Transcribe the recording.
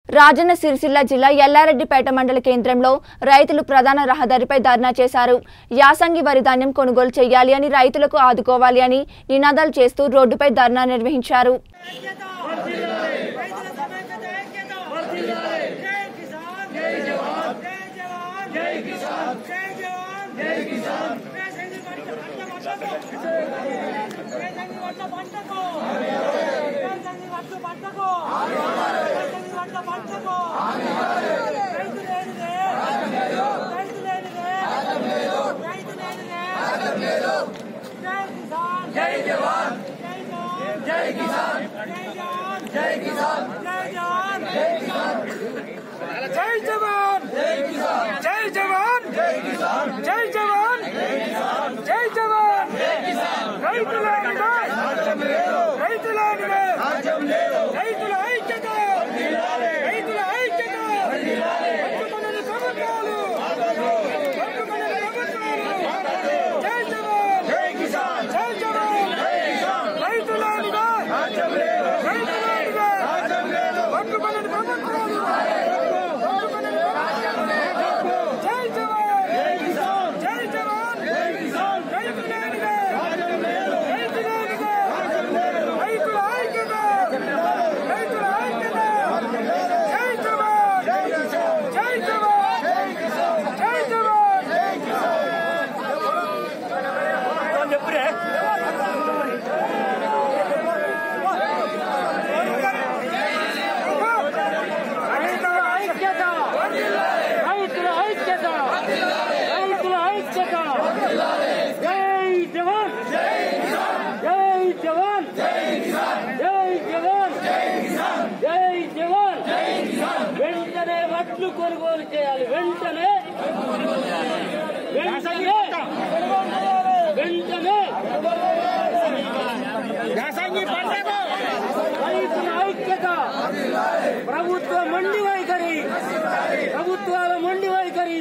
రాజన్న సిరిసిల్ల జిల్లా ఎల్లారెడ్డిపేట మండల కేంద్రంలో రైతులు ప్రధాన రహదారిపై ధర్నా చేశారు యాసంగి వరి ధాన్యం కొనుగోలు చేయాలి అని రైతులకు ఆదుకోవాలి అని నినాదాలు చేస్తూ రోడ్డుపై ధర్నా నిర్వహించారు రైతుల సమైక్యత ఐక్యత జై కిసాన్ జై జవాన్ జై జవాన్ జై కిసాన్ జై జవాన్ జై కిసాన్ రేసంగి పంట పంటకు రేసంగి వడ్ల పంటకు రేసంగి వడ్ల పంటకు రేసంగి వడ్ల పంటకు రైతు లేనిదే రైతు లేనిదే రైతు లేనిదే జై కిసాన్ జై జవాన్ జై జవాన్ జై కిసాన్ జై జవాన్ జై కిసాన్ జై జవాన్ జై జవాన్ జై కిసాన్ జై జవాన్ జై కిసాన్ జై జవాన్ జై కిసాన్ జై జవాన్ జై కిసాన్ రైతులానిదే రైతులానిదే రైతుల ఐక్యత రైతుల ఐక్యత పట్టుకొనని ప్రభుత్వాలు పట్టుకొనని ప్రభుత్వాలు జై జవాన్ జై కిసాన్ జై జవాన్ జై కిసాన్ రైతులానిదే రైతులానిదే పట్టుకొనని ప్రభుత్వాలు పట్టుకొనని ప్రభుత్వాలు జై జవాన్ జై కిసాన్ జై జవాన్ జై కిసాన్ రైతులానిదే రైతులానిదే రైతుల ఐక్యత రైతుల ఐక్యత జై జవాన్ జై కిసాన్ జై జవాన్ జై కిసాన్ జై జవాన్ జై కిసాన్ చెప్పురే రైతుల ఐక్యత రైతుల ఐక్యత రైతుల ఐక్యత జై జవాన్ జై జవాన్ జై జవాన్ జై జవాన్ వెంటనే వడ్లు కొనుగోలు చేయాలి వెంటనే